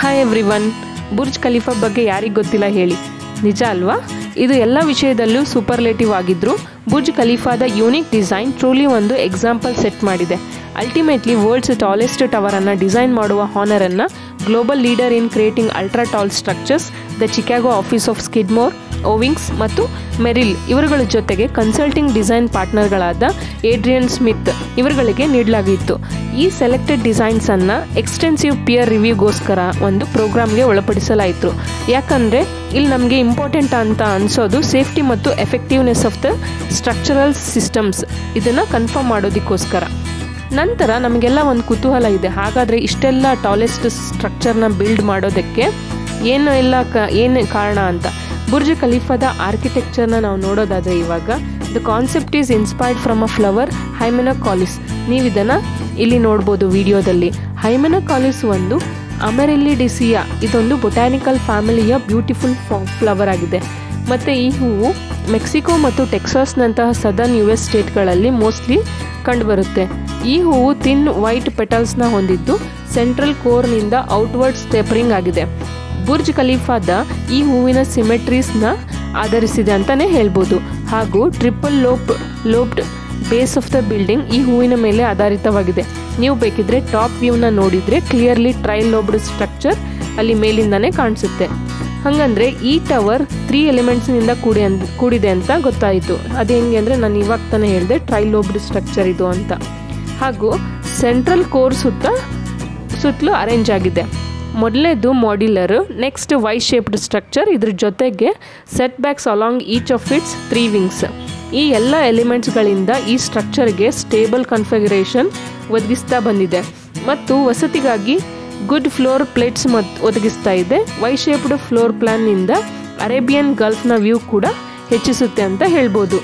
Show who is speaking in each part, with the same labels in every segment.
Speaker 1: hi everyone Burj Khalifa ಬಗ್ಗೆ ಯಾರಿಗೆ ಗೊತ್ತಿಲ್ಲ ಹೇಳಿ ನಿಜ ಅಲ್ವಾ ಇದು ಎಲ್ಲ ವಿಷಯದಲ್ಲೂ ಸೂಪರ್ಲೇಟಿವ್ ಆಗಿದ್ರು ಬುರ್ಜ್ ಖಲೀಫಾದ ಯೂನಿಕ್ ಡಿಸೈನ್ ಟ್ರೂಲಿ ಒಂದು ಎಕ್ಸಾಂಪಲ್ ಸೆಟ್ ಮಾಡಿದೆ ಅಲ್ಟಿಮೇಟ್ಲಿ ವರ್ಲ್ಡ್ಸ್ ಟಾಲೆಸ್ಟ್ ಟವರನ್ನು ಡಿಸೈನ್ ಮಾಡುವ ಹಾನರನ್ನು global leader in creating ultra tall structures the Chicago office of Skidmore Owings ಮತ್ತು ಮೆರಿಲ್ ಇವರುಗಳ ಜೊತೆಗೆ ಕನ್ಸಲ್ಟಿಂಗ್ ಡಿಸೈನ್ ಪಾರ್ಟ್ನರ್ಗಳಾದ ಏಡ್ರಿಯನ್ ಸ್ಮಿತ್ ಇವರುಗಳಿಗೆ ನೀಡಲಾಗಿತ್ತು ಈ ಸೆಲೆಕ್ಟೆಡ್ ಡಿಸೈನ್ಸನ್ನು ಎಕ್ಸ್ಟೆನ್ಸಿವ್ ಪಿಯರ್ ರಿವ್ಯೂಗೋಸ್ಕರ ಒಂದು ಪ್ರೋಗ್ರಾಮ್ಗೆ ಒಳಪಡಿಸಲಾಯಿತು ಯಾಕಂದರೆ ಇಲ್ಲಿ ನಮಗೆ ಇಂಪಾರ್ಟೆಂಟ್ ಅಂತ ಅನಿಸೋದು ಸೇಫ್ಟಿ ಮತ್ತು effectiveness of the structural systems ಇದನ್ನು ಕನ್ಫರ್ಮ್ ಮಾಡೋದಕ್ಕೋಸ್ಕರ ನಂತರ ನಮಗೆಲ್ಲ ಒಂದು ಕುತೂಹಲ ಇದೆ ಹಾಗಾದರೆ ಇಷ್ಟೆಲ್ಲ ಟಾಲೆಸ್ಟ್ ಸ್ಟ್ರಕ್ಚರ್ನ ಬಿಲ್ಡ್ ಮಾಡೋದಕ್ಕೆ ಏನು ಎಲ್ಲ ಕ ಏನು ಕಾರಣ ಅಂತ ಬುರ್ಜ್ ಖಲೀಫಾದ ಆರ್ಕಿಟೆಕ್ಚರ್ನ ನಾವು ನೋಡೋದಾದರೆ ಇವಾಗ the concept is inspired from a flower Hymenocallis ನೀವು ಇದನ್ನು ಇಲ್ಲಿ ನೋಡ್ಬೋದು ವಿಡಿಯೋದಲ್ಲಿ ಹೈಮೆನಾ ಕಾಲಿಸ್ ಒಂದು ಅಮೆರಿಲ್ಲಿಡಿಸಿಯಾ ಇದೊಂದು ಬೊಟ್ಯಾನಿಕಲ್ ಫ್ಯಾಮಿಲಿಯ ಬ್ಯೂಟಿಫುಲ್ ಫ್ಲವರ್ ಆಗಿದೆ ಮತ್ತು ಈ ಹೂವು ಮೆಕ್ಸಿಕೋ ಮತ್ತು ಟೆಕ್ಸಾಸ್ನಂತಹ ಸದರ್ನ್ ಯು ಎಸ್ ಸ್ಟೇಟ್ಗಳಲ್ಲಿ ಮೋಸ್ಟ್ಲಿ ಕಂಡುಬರುತ್ತೆ ಈ ಹೂವು ಥಿನ್ ವೈಟ್ ಪೆಟಲ್ಸ್ನ ಹೊಂದಿದ್ದು ಸೆಂಟ್ರಲ್ ಕೋರ್ನಿಂದ ಔಟ್ವರ್ಡ್ ಸ್ಟೆಪರಿಂಗ್ ಆಗಿದೆ ಬುರ್ಜ್ ಖಲೀಫಾದ ಈ ಹೂವಿನ ಸಿಮೆಟ್ರೀಸ್ನ ಆಧರಿಸಿದೆ ಅಂತಲೇ ಹೇಳ್ಬೋದು ಹಾಗೂ triple lobe lobed base of the building ಈ ಹೂವಿನ ಮೇಲೆ ಆಧಾರಿತವಾಗಿದೆ ನೀವು ಬೇಕಿದ್ರೆ ಟಾಪ್ ವ್ಯೂನ ನೋಡಿದರೆ ಕ್ಲಿಯರ್ಲಿ ಟ್ರೈ ಲೋಬ್ಡ್ ಸ್ಟ್ರಕ್ಚರ್ ಅಲ್ಲಿ ಮೇಲಿಂದನೇ ಕಾಣಿಸುತ್ತೆ ಹಾಗಂದ್ರೆ ಈ ಟವರ್ ತ್ರೀ ಎಲಿಮೆಂಟ್ಸ್ನಿಂದ ಕೂಡಿ ಅಂತ ಕೂಡಿದೆ ಅಂತ ಗೊತ್ತಾಯಿತು ಅದು ಹೆಂಗೆ ಅಂದರೆ ನಾನು ಇವಾಗ ತಾನೇ ಹೇಳಿದೆ ಟ್ರೈ ಲೋಬ್ಡ್ ಸ್ಟ್ರಕ್ಚರ್ ಇದು ಅಂತ ಹಾಗೂ ಸೆಂಟ್ರಲ್ ಕೋರ್ ಸುತ್ತ ಸುತ್ತಲೂ ಅರೇಂಜ್ ಆಗಿದೆ ಮೊದಲನೇದು modular next Y shaped structure ಇದ್ರ ಜೊತೆಗೆ setbacks along each of its three wings ಈ ಎಲ್ಲ ಎಲಿಮೆಂಟ್ಸ್ಗಳಿಂದ ಈ ಸ್ಟ್ರಕ್ಚರ್ಗೆ ಸ್ಟೇಬಲ್ ಕನ್ಫಿಗರೇಷನ್ ಒದಗಿಸ್ತಾ ಬಂದಿದೆ ಮತ್ತು ವಸತಿಗಾಗಿ ಗುಡ್ ಫ್ಲೋರ್ ಪ್ಲೇಟ್ಸ್ ಮತ್ತು ಒದಗಿಸ್ತಾ ಇದೆ ವೈ ಶೇಪ್ಡ್ ಫ್ಲೋರ್ ಪ್ಲಾನ್ನಿಂದ ಅರೇಬಿಯನ್ ಗಲ್ಫ್ನ ವ್ಯೂ ಕೂಡ ಹೆಚ್ಚಿಸುತ್ತೆ ಅಂತ ಹೇಳ್ಬೋದು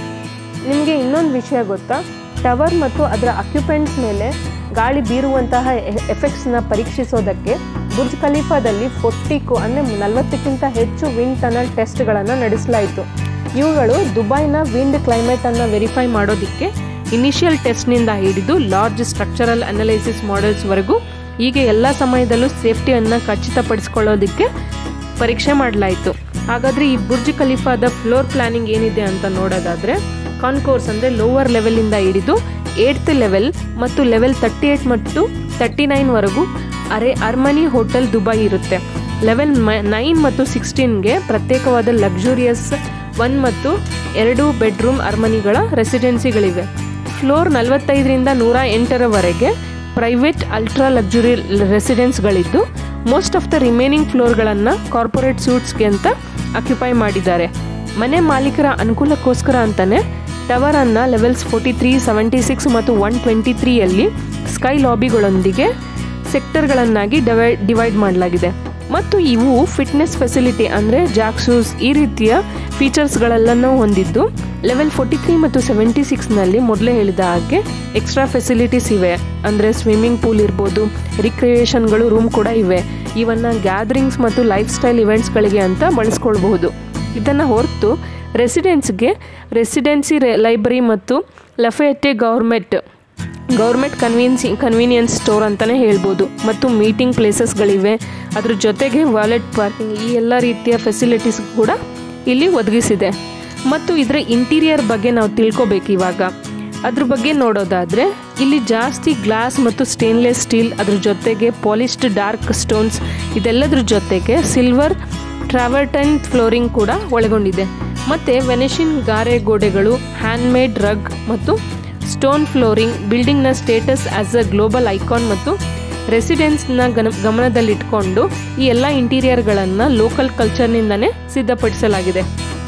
Speaker 1: ನಿಮಗೆ ಇನ್ನೊಂದು ವಿಷಯ ಗೊತ್ತಾ ಟವರ್ ಮತ್ತು ಅದರ ಅಕ್ಯುಪೆಂಟ್ಸ್ ಮೇಲೆ ಗಾಳಿ ಬೀರುವಂತಹ ಎಫೆಕ್ಟ್ಸ್ನ ಪರೀಕ್ಷಿಸೋದಕ್ಕೆ ಬುರ್ಜ್ ಖಲೀಫಾದಲ್ಲಿ ಫೋರ್ಟಿಕು ಅಂದರೆ ನಲವತ್ತಕ್ಕಿಂತ ಹೆಚ್ಚು ವಿಂಡ್ ಟನಲ್ ಟೆಸ್ಟ್ಗಳನ್ನು ನಡೆಸಲಾಯಿತು ಇವುಗಳು ದುಬೈನ ವಿಂಡ್ ಕ್ಲೈಮೇಟನ್ನು ವೆರಿಫೈ ಮಾಡೋದಕ್ಕೆ ಇನಿಷಿಯಲ್ ಟೆಸ್ಟ್ನಿಂದ ಹಿಡಿದು ಲಾರ್ಜ್ ಸ್ಟ್ರಕ್ಚರಲ್ ಅನಲೈಸಿಸ್ ಮಾಡೆಲ್ಸ್ವರೆಗೂ ಹೀಗೆ ಎಲ್ಲ ಸಮಯದಲ್ಲೂ ಸೇಫ್ಟಿಯನ್ನು ಖಚಿತಪಡಿಸ್ಕೊಳ್ಳೋದಕ್ಕೆ ಪರೀಕ್ಷೆ ಮಾಡಲಾಯಿತು ಹಾಗಾದರೆ ಈ ಬುರ್ಜ್ ಖಲೀಫಾದ ಫ್ಲೋರ್ ಪ್ಲಾನಿಂಗ್ ಏನಿದೆ ಅಂತ ನೋಡೋದಾದರೆ ಕಾನ್ಕೋರ್ಸ್ ಅಂದರೆ ಲೋವರ್ ಲೆವೆಲಿಂದ ಹಿಡಿದು ಏಟ್ತ್ ಲೆವೆಲ್ ಮತ್ತು ಲೆವೆಲ್ ತರ್ಟಿ ಏಟ್ ಮತ್ತು ತರ್ಟಿ ನೈನ್ವರೆಗೂ ಅರೆ ಅರ್ಮನಿ ಹೋಟೆಲ್ ದುಬೈ ಇರುತ್ತೆ ಲೆವೆಲ್ ನೈನ್ ಮತ್ತು ಸಿಕ್ಸ್ಟೀನ್ಗೆ ಪ್ರತ್ಯೇಕವಾದ ಲಕ್ಸುರಿಯಸ್ ಒನ್ ಮತ್ತು ಎರಡು ಬೆಡ್ರೂಮ್ ಅರ್ಮನಿಗಳ ರೆಸಿಡೆನ್ಸಿಗಳಿವೆ ಫ್ಲೋರ್ ನಲವತ್ತೈದರಿಂದ ನೂರ ಎಂಟರವರೆಗೆ ಪ್ರೈವೇಟ್ ಅಲ್ಟ್ರಾ ಲಕ್ಸುರಿ ರೆಸಿಡೆನ್ಸ್ಗಳಿದ್ದು ಮೋಸ್ಟ್ ಆಫ್ ದ ರಿಮೈನಿಂಗ್ ಫ್ಲೋರ್ಗಳನ್ನು ಕಾರ್ಪೊರೇಟ್ ಸೂಟ್ಸ್ಗೆ ಅಂತ ಅಕ್ಯುಪೈ ಮಾಡಿದ್ದಾರೆ ಮನೆ ಮಾಲೀಕರ ಅನುಕೂಲಕ್ಕೋಸ್ಕರ ಅಂತಲೇ ಟವರನ್ನು levels forty three seventy six ಮತ್ತು ಒನ್ ಟ್ವೆಂಟಿ ತ್ರೀಯಲ್ಲಿ ಸ್ಕೈ ಲಾಬಿಗಳೊಂದಿಗೆ ಸೆಕ್ಟರ್ಗಳನ್ನಾಗಿ ಡಿವೈಡ್ ಡಿವೈಡ್ ಮಾಡಲಾಗಿದೆ ಮತ್ತು ಇವು ಫಿಟ್ನೆಸ್ ಫೆಸಿಲಿಟಿ ಅಂದರೆ ಜಾಕ್ಸೂಸ್ ಈ ರೀತಿಯ ಫೀಚರ್ಸ್ಗಳೆಲ್ಲನೂ ಹೊಂದಿದ್ದು ಲೆವೆಲ್ ಫೋರ್ಟಿ ತ್ರೀ ಮತ್ತು ಸೆವೆಂಟಿ ಸಿಕ್ಸ್ನಲ್ಲಿ ಮೊದಲೇ ಹೇಳಿದ ಹಾಗೆ ಎಕ್ಸ್ಟ್ರಾ ಫೆಸಿಲಿಟೀಸ್ ಇವೆ ಅಂದರೆ ಸ್ವಿಮ್ಮಿಂಗ್ ಪೂಲ್ ಇರ್ಬೋದು ರಿಕ್ರಿಯೇಷನ್ಗಳು ರೂಮ್ ಕೂಡ ಇವೆ ಇವನ್ನು ಗ್ಯಾದರಿಂಗ್ಸ್ ಮತ್ತು ಲೈಫ್ ಸ್ಟೈಲ್ ಇವೆಂಟ್ಸ್ಗಳಿಗೆ ಅಂತ ಬಳಸ್ಕೊಳ್ಬಹುದು ಇದನ್ನು ಹೊರತು ರೆಸಿಡೆನ್ಸ್ಗೆ ರೆಸಿಡೆನ್ಸಿ ಲೈಬ್ರರಿ ಮತ್ತು Lafayette gourmet gourmet convenience convenience store ಅಂತಲೇ ಹೇಳ್ಬೋದು ಮತ್ತು ಮೀಟಿಂಗ್ ಪ್ಲೇಸಸ್ಗಳಿವೆ ಅದ್ರ ಜೊತೆಗೆ ವಾಲೆಟ್ ಪಾರ್ಕಿಂಗ್ ಈ ಎಲ್ಲ ರೀತಿಯ ಫೆಸಿಲಿಟೀಸ್ ಕೂಡ ಇಲ್ಲಿ ಒದಗಿಸಿದೆ ಮತ್ತು ಇದರ ಇಂಟೀರಿಯರ್ ಬಗ್ಗೆ ನಾವು ತಿಳ್ಕೊಬೇಕು ಇವಾಗ ಅದ್ರ ಬಗ್ಗೆ ನೋಡೋದಾದರೆ ಇಲ್ಲಿ ಜಾಸ್ತಿ ಗ್ಲಾಸ್ ಮತ್ತು ಸ್ಟೇನ್ಲೆಸ್ ಸ್ಟೀಲ್ ಅದ್ರ ಜೊತೆಗೆ ಪಾಲಿಶ್ಡ್ ಡಾರ್ಕ್ ಸ್ಟೋನ್ಸ್ ಇದೆಲ್ಲದ್ರ ಜೊತೆಗೆ ಸಿಲ್ವರ್ ಟ್ರಾವರ್ಟನ್ ಫ್ಲೋರಿಂಗ್ ಕೂಡ ಒಳಗೊಂಡಿದೆ ಮತ್ತು ವೆನೆಷಿನ್ ಗಾರೆ ಗೋಡೆಗಳು ಹ್ಯಾಂಡ್ಮೇಡ್ ರಗ್ ಮತ್ತು ಸ್ಟೋನ್ ಫ್ಲೋರಿಂಗ್ ಬಿಲ್ಡಿಂಗ್ನ status as a global icon ಮತ್ತು ರೆಸಿಡೆನ್ಸ್ನ ಗನ ಗಮನದಲ್ಲಿಟ್ಕೊಂಡು ಈ ಎಲ್ಲ ಇಂಟೀರಿಯರ್ಗಳನ್ನು ಲೋಕಲ್ ಕಲ್ಚರ್ನಿಂದನೇ ಸಿದ್ಧಪಡಿಸಲಾಗಿದೆ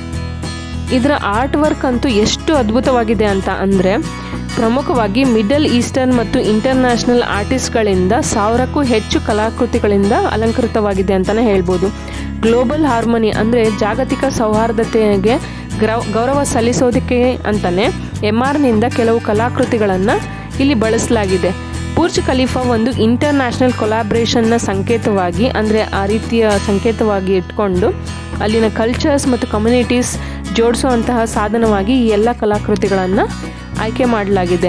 Speaker 1: ಇದರ ಆರ್ಟ್ ವರ್ಕ್ ಅಂತೂ ಎಷ್ಟು ಅದ್ಭುತವಾಗಿದೆ ಅಂತ ಅಂದರೆ ಪ್ರಮುಖವಾಗಿ ಮಿಡಲ್ ಈಸ್ಟರ್ನ್ ಮತ್ತು ಇಂಟರ್ನ್ಯಾಷನಲ್ ಆರ್ಟಿಸ್ಟ್ಗಳಿಂದ ಸಾವಿರಕ್ಕೂ ಹೆಚ್ಚು ಕಲಾಕೃತಿಗಳಿಂದ ಅಲಂಕೃತವಾಗಿದೆ ಅಂತಲೇ ಹೇಳ್ಬೋದು ಗ್ಲೋಬಲ್ ಹಾರ್ಮೋನಿ ಅಂದರೆ ಜಾಗತಿಕ ಸೌಹಾರ್ದತೆಗೆ ಗ್ರೌ ಗೌರವ ಸಲ್ಲಿಸೋದಕ್ಕೆ ಅಂತಲೇ ಎಮ್ ಆರ್ನಿಂದ ಕೆಲವು ಕಲಾಕೃತಿಗಳನ್ನು ಇಲ್ಲಿ ಬಳಸಲಾಗಿದೆ ಬುರ್ಜ್ ಖಲೀಫಾ ಒಂದು ಇಂಟರ್ನ್ಯಾಷನಲ್ ಕೊಲಾಬ್ರೇಷನ್ನ ಸಂಕೇತವಾಗಿ ಅಂದರೆ ಆ ರೀತಿಯ ಸಂಕೇತವಾಗಿ ಇಟ್ಕೊಂಡು ಅಲ್ಲಿನ ಕಲ್ಚರ್ಸ್ ಮತ್ತು ಕಮ್ಯುನಿಟೀಸ್ ಜೋಡಿಸುವಂತಹ ಸಾಧನವಾಗಿ ಈ ಎಲ್ಲ ಕಲಾಕೃತಿಗಳನ್ನು ಆಯ್ಕೆ ಮಾಡಲಾಗಿದೆ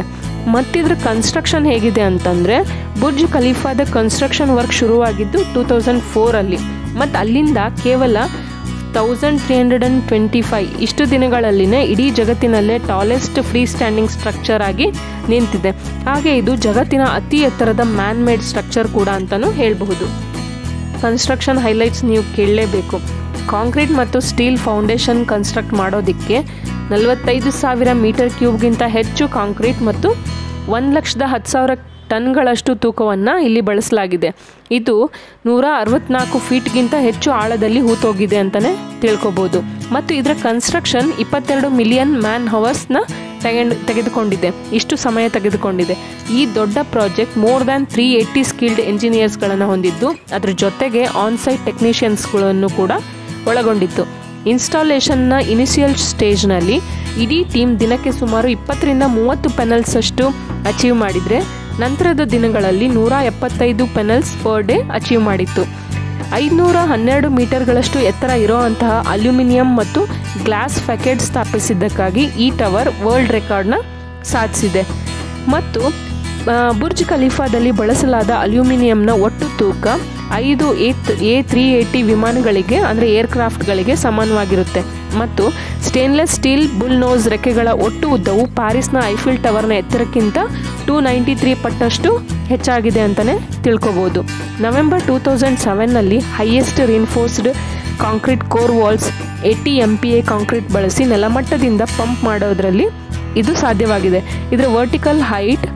Speaker 1: ಮತ್ತಿದ್ರ ಕನ್ಸ್ಟ್ರಕ್ಷನ್ ಹೇಗಿದೆ ಅಂತಂದರೆ ಬುರ್ಜ್ ಖಲೀಫಾದ ಕನ್ಸ್ಟ್ರಕ್ಷನ್ ವರ್ಕ್ ಶುರುವಾಗಿದ್ದು ಟೂ ತೌಸಂಡ್ ಫೋರಲ್ಲಿ ಮತ್ತು ಅಲ್ಲಿಂದ ಕೇವಲ thousand three hundred and twenty five ಇಷ್ಟು ದಿನಗಳಲ್ಲಿನೇ ಇಡೀ ಜಗತ್ತಿನಲ್ಲೇ ಟಾಲೆಸ್ಟ್ ಫ್ರೀ ಸ್ಟ್ಯಾಂಡಿಂಗ್ ಸ್ಟ್ರಕ್ಚರ್ ಆಗಿ ನಿಂತಿದೆ ಹಾಗೆ ಇದು ಜಗತ್ತಿನ ಅತಿ ಎತ್ತರದ ಮ್ಯಾನ್ ಮೇಡ್ ಸ್ಟ್ರಕ್ಚರ್ ಕೂಡ ಅಂತಲೂ ಹೇಳಬಹುದು ಕನ್ಸ್ಟ್ರಕ್ಷನ್ ಹೈಲೈಟ್ಸ್ ನೀವು ಕೇಳಲೇಬೇಕು ಕಾಂಕ್ರೀಟ್ ಮತ್ತು ಸ್ಟೀಲ್ ಫೌಂಡೇಶನ್ ಕನ್ಸ್ಟ್ರಕ್ಟ್ ಮಾಡೋದಕ್ಕೆ ನಲವತ್ತೈದು ಸಾವಿರ ಮೀಟರ್ ಕ್ಯೂಬ್ಗಿಂತ ಹೆಚ್ಚು ಕಾಂಕ್ರೀಟ್ ಮತ್ತು ಒಂದು ಲಕ್ಷದ ಹತ್ತು ಸಾವಿರ ಟನ್ಗಳಷ್ಟು ತೂಕವನ್ನು ಇಲ್ಲಿ ಬಳಸಲಾಗಿದೆ ಇದು ನೂರ ಅರವತ್ನಾಲ್ಕು ಫೀಟ್ಗಿಂತ ಹೆಚ್ಚು ಆಳದಲ್ಲಿ ಹೂತೋಗಿದೆ ಅಂತಲೇ ತಿಳ್ಕೊಬೋದು ಮತ್ತು ಇದರ ಕನ್ಸ್ಟ್ರಕ್ಷನ್ ಇಪ್ಪತ್ತೆರಡು ಮಿಲಿಯನ್ ಮ್ಯಾನ್ ಹವರ್ಸ್ನ ತೆಗೆಂಡ್ ತೆಗೆದುಕೊಂಡಿದೆ ಇಷ್ಟು ಸಮಯ ತೆಗೆದುಕೊಂಡಿದೆ ಈ ದೊಡ್ಡ project more than three eighty skilled ಎಂಜಿನಿಯರ್ಸ್ಗಳನ್ನು ಹೊಂದಿದ್ದು ಅದರ ಜೊತೆಗೆ ಆನ್ಸೈಟ್ ಟೆಕ್ನಿಷಿಯನ್ಸ್ಗಳನ್ನು ಕೂಡ ಒಳಗೊಂಡಿತ್ತು ಇನ್ಸ್ಟಾಲೇಷನ್ನ ಇನಿಷಿಯಲ್ ಸ್ಟೇಜ್ನಲ್ಲಿ ಇಡೀ ಟೀಮ್ ದಿನಕ್ಕೆ ಸುಮಾರು ಇಪ್ಪತ್ತರಿಂದ ಮೂವತ್ತು ಪೆನಲ್ಸ್ ಅಷ್ಟು ಅಚೀವ್ ಮಾಡಿದರೆ ನಂತರದ ದಿನಗಳಲ್ಲಿ ನೂರ ಎಪ್ಪತ್ತೈದು ಪೆನಲ್ಸ್ ಪರ್ ಡೇ ಅಚೀವ್ ಮಾಡಿತ್ತು ಐದುನೂರ ಹನ್ನೆರಡು ಮೀಟರ್ಗಳಷ್ಟು ಎತ್ತರ ಇರೋವಂತಹ ಅಲ್ಯೂಮಿನಿಯಂ ಮತ್ತು ಗ್ಲಾಸ್ ಫ್ಯಾಕೆಟ್ ಸ್ಥಾಪಿಸಿದ್ದಕ್ಕಾಗಿ ಈ ಟವರ್ ವರ್ಲ್ಡ್ ರೆಕಾರ್ಡ್ನ ಸಾಧಿಸಿದೆ ಮತ್ತು ಬುರ್ಜ್ ಖಲೀಫಾದಲ್ಲಿ ಬಳಸಲಾದ ಅಲ್ಯೂಮಿನಿಯಂನ ಒಟ್ಟು ತೂಕ ಐದು ಎ ಎ ತ್ರೀ ಏಯ್ಟಿ ವಿಮಾನಗಳಿಗೆ ಅಂದರೆ ಏರ್ಕ್ರಾಫ್ಟ್ಗಳಿಗೆ ಸಮಾನವಾಗಿರುತ್ತೆ ಮತ್ತು ಸ್ಟೇನ್ಲೆಸ್ ಸ್ಟೀಲ್ ಬುಲ್ ನೋಸ್ ರೆಕ್ಕೆಗಳ ಒಟ್ಟು ಉದ್ದವು ಪ್ಯಾರಿಸ್ನ ಐಫಿಲ್ ಟವರ್ನ ಎತ್ತರಕ್ಕಿಂತ ಟೂ ನೈಂಟಿ ತ್ರೀ ಪಟ್ಟಷ್ಟು ಹೆಚ್ಚಾಗಿದೆ ಅಂತಲೇ ತಿಳ್ಕೊಬೋದು ನವೆಂಬರ್ ಟೂ ತೌಸಂಡ್ ಸೆವೆನ್ನಲ್ಲಿ highest reinforced concrete core walls eighty M P A concrete ಬಳಸಿ ನೆಲಮಟ್ಟದಿಂದ ಪಂಪ್ ಮಾಡೋದರಲ್ಲಿ ಇದು ಸಾಧ್ಯವಾಗಿದೆ ಇದರ ವರ್ಟಿಕಲ್ ಹೈಟ್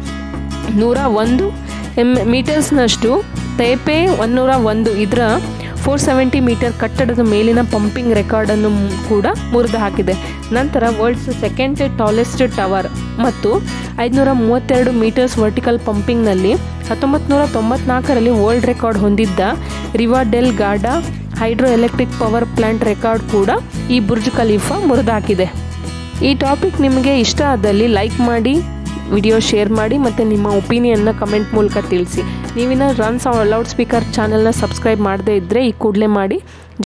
Speaker 1: ನೂರ ಒಂದು ಎಮ್ ಮೀಟರ್ಸ್ನಷ್ಟು ತೇಪೆ ಒನ್ನೂರ ಒಂದು ಇದರ ಫೋರ್ ಸೆವೆಂಟಿ ಮೀಟರ್ ಕಟ್ಟಡದ ಮೇಲಿನ ಪಂಪಿಂಗ್ ರೆಕಾರ್ಡನ್ನು ಕೂಡ ಮುರಿದು ಹಾಕಿದೆ ನಂತರ ವರ್ಲ್ಡ್ಸ್ ಸೆಕೆಂಡ್ ಟಾಲೆಸ್ಟ್ ಟವರ್ ಮತ್ತು ಐದುನೂರ ಮೂವತ್ತೆರಡು ಮೀಟರ್ಸ್ ವರ್ಟಿಕಲ್ ಪಂಪಿಂಗ್ನಲ್ಲಿ ಹತ್ತೊಂಬತ್ತು ನೂರ ತೊಂಬತ್ನಾಲ್ಕರಲ್ಲಿ ವರ್ಲ್ಡ್ ರೆಕಾರ್ಡ್ ಹೊಂದಿದ್ದ Riva del Garda hydroelectric power plant record ಕೂಡ ಈ ಬುರ್ಜ್ ಖಲೀಫಾ ಮುರಿದು ಹಾಕಿದೆ ಈ ಟಾಪಿಕ್ ನಿಮಗೆ ಇಷ್ಟ ಆದಲ್ಲಿ ಲೈಕ್ ಮಾಡಿ ವಿಡಿಯೋ ಶೇರ್ ಮಾಡಿ ಮತ್ತು ನಿಮ್ಮ ಒಪಿನಿಯನ್ನ ಕಮೆಂಟ್ ಮೂಲಕ ತಿಳಿಸಿ ನೀವಿನ ರನ್ ಸೌ ಲೌಡ್ ಸ್ಪೀಕರ್ ಚಾನಲ್ನ ಸಬ್ಸ್ಕ್ರೈಬ್ ಮಾಡದೇ ಇದ್ದರೆ ಈ ಕೂಡಲೇ ಮಾಡಿ